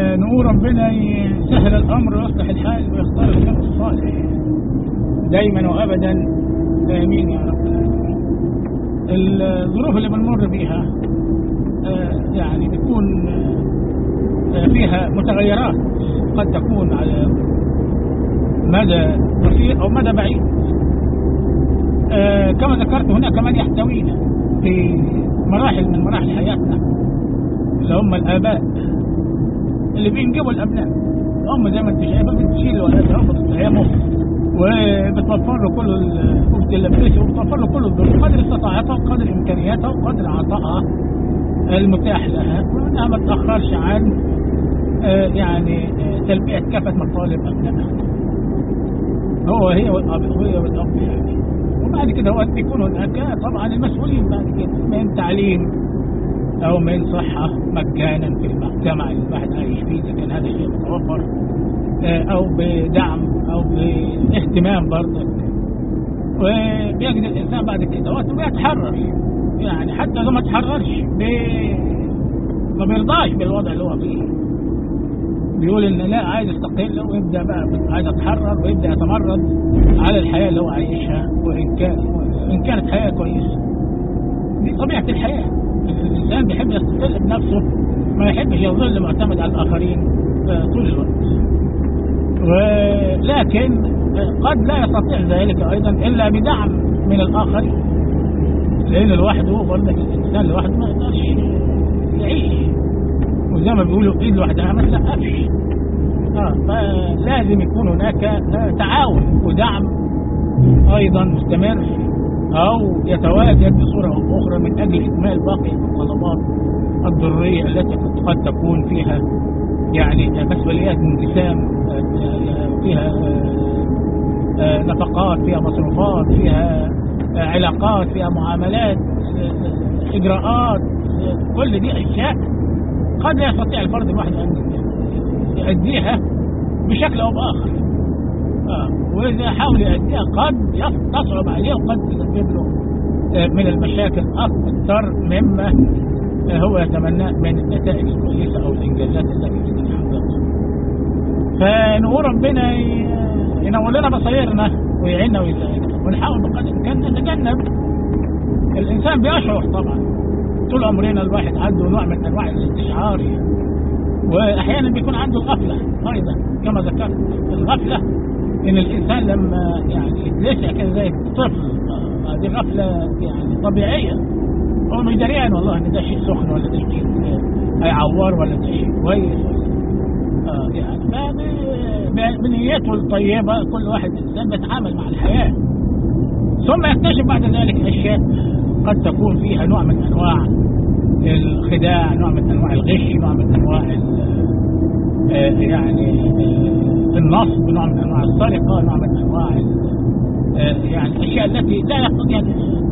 فنقول ربنا يسهل الامر ويصلح الحال ويختار الشخص الصالح دايما وابدا امين يا رب العالمين الظروف اللي بنمر بيها آه، يعني بتكون آه، فيها متغيرات قد تكون على مدى قصير او مدى بعيد آه، كما ذكرت هناك من يحتوينا في مراحل من مراحل حياتنا اللي هم الاباء اللي بينجبوا الابناء هم زي ما انت شايفه بتشيل ولادها وبتطعمه وبتوفر له كل ال- وبتلبسه وبتوفر له كل الظروف قدر استطاعتها وقدر امكانياتها وقدر عطائها المتاح لها وانها ما تاخرش عن آه، يعني آه، تلبيه كافه مطالب ابنائها هو هي والاب هي والاب يعني وبعد كده وقت يكون هناك طبعا المسؤولين بعد كده من تعليم او من صحه مجانا في المجتمع اللي الواحد عايش فيه اذا كان هذا الشيء متوفر آه، او بدعم او باهتمام برضه وبيجد الانسان بعد كده وقت بيتحرر يعني حتى لو ما تحررش بي... ما بيرضاش بالوضع اللي هو فيه بيقول ان لا عايز استقل ويبدا بقى عايز اتحرر ويبدا يتمرد على الحياه اللي هو عايشها وان كان ان كانت حياه كويسه دي طبيعه الحياه الانسان بيحب يستقل بنفسه ما يحبش يظل معتمد على الاخرين آه، طول الوقت ولكن قد لا يستطيع ذلك ايضا الا بدعم من الاخرين لان لوحده برضه الانسان لوحده ما يقدرش يعيش وزي ما بيقولوا ايد لوحدها ما تسقفش اه فلازم يكون هناك آه، تعاون ودعم ايضا مستمر او يتواجد بصوره او اخرى من اجل اكمال باقي المتطلبات الضروريه التي قد تكون فيها يعني مسؤوليات انقسام آه، آه، فيها آه، آه، نفقات فيها مصروفات فيها آه، علاقات فيها معاملات آه، اجراءات آه، كل دي اشياء قد لا يستطيع الفرد الواحد ان يؤديها بشكل او باخر آه. واذا حاول يؤديها قد يص- تصعب عليه وقد تسبب له آه، من المشاكل اكثر مما آه، هو يتمناه من النتائج الكويسه او الانجازات التي يريد ان يحققها. فنقول ربنا ي- ينور لنا بصيرنا ويعيننا ويساعدنا ونحاول بقدر الامكان نتجنب الانسان بيشعر طبعا طول عمرنا الواحد عنده نوع من انواع الاستشعار واحيانا بيكون عنده الغفله ايضا كما ذكرت الغفله ان الانسان لما يعني يتلسع كده زي الطفل آه، دي غفله يعني طبيعيه هو مش دريان والله ان ده شيء سخن ولا ده شيء آه، هيعور ولا ده شيء كويس ولا اه يعني فب- ب- بنيته الطيبه كل واحد انسان بيتعامل مع الحياه ثم يكتشف بعد ذلك اشياء قد تكون فيها نوع من انواع الخداع نوع من انواع الغش نوع من انواع ال- آه، يعني آه، النصب نوع من انواع السرقه نوع من انواع ال- آه، يعني الاشياء التي لا يقتضيها الانسان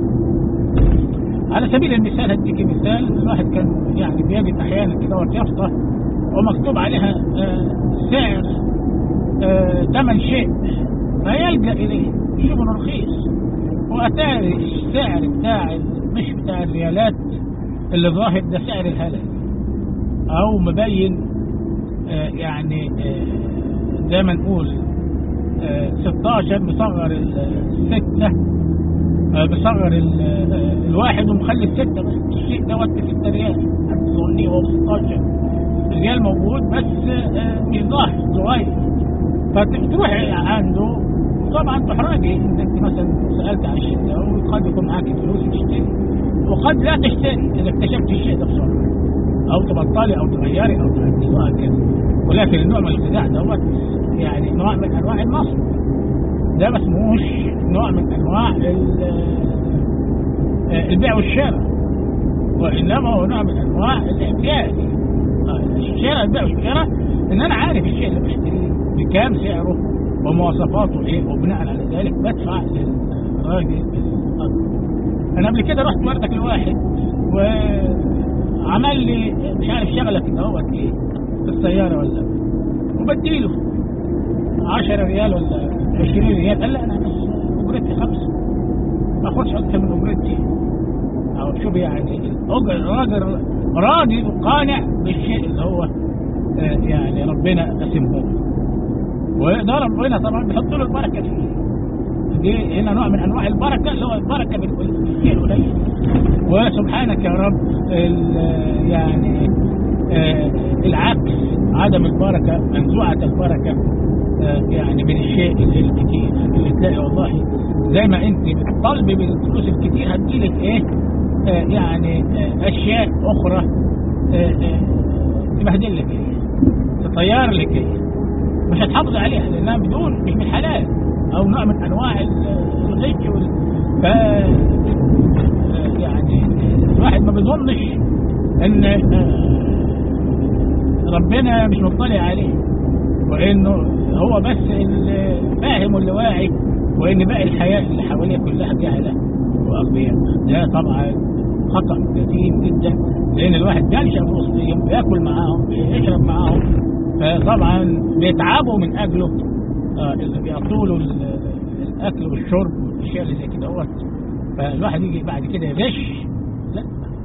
على سبيل المثال هديك مثال الواحد كان يعني بيجد احيانا كده يافطه ومكتوب عليها آه، سعر آه، ثمن شيء فيلجا اليه يشوف انه رخيص واتاري السعر بتاع ال- مش بتاع الريالات اللي ظاهر ده سعر الهلل او مبين آه، يعني آه، زي ما نقول آه، 16 مصغر الستة آه، مصغر ال- آه، الواحد ومخلي الستة بس الشيء دوت ب 6 ريال حتى ظنيه هو 16 ريال موجود بس آه، مش ظاهر صغير فتروح عنده طبعا تحرجي ان انت مثلا سالت عن الشيء ده وقد يكون معاك فلوس تشتري وقد لا تشتري اذا اكتشفت الشيء ده بسرعه او تبطلي او تغيري او تهدي وهكذا ولكن النوع من الخداع دوت يعني نوع من انواع النصب ده ما اسمهوش نوع من انواع ال- آه، البيع والشراء وانما هو نوع من انواع الاعتياد آه، الشراء البيع والشراء ان انا عارف الشيء اللي بشتريه بكام سعره ومواصفاته ايه وبناء على ذلك بدفع للراجل الاكبر انا قبل كده رحت وردك لواحد وعمل لي مش عارف شغله كده هو ايه في السياره ولا وبديله 10 ريال ولا 20 ريال قال لا انا بس اجرتي خمسه ما اخدش اكتر من اجرتي او شوف يعني الأجر- الراجل راضي وقانع بالشيء اللي هو آه، يعني ربنا قسمهم وده ربنا طبعا بيحط له البركه فيه دي هنا نوع من انواع البركه اللي هو البركه بالشيء القليل وسبحانك يا رب يعني آه العكس عدم البركه منزوعه البركه آه يعني من الشيء الكتير اللي تلاقي والله زي ما انت بتطالبي بالفلوس الكتير هتجيلك ايه آه يعني اشياء اخرى تبهدل لك ايه تطير لك ايه مش هتحافظ عليها لانها بدون مش من حلال او نوع من انواع الغش وال... ف يعني الواحد ما بيظنش ان ربنا مش مطلع عليه وانه هو بس اللي فاهم واللي واعي وان باقي الحياه اللي حواليه كلها جهله واغبياء ده طبعا خطا كثير جدا لان الواحد بينشا في وسطهم بياكل معاهم بيشرب معاهم فطبعا بيتعبوا من اجله آه اللي بيعطوا له الاكل والشرب والاشياء اللي زي كده فالواحد يجي بعد كده يغش لا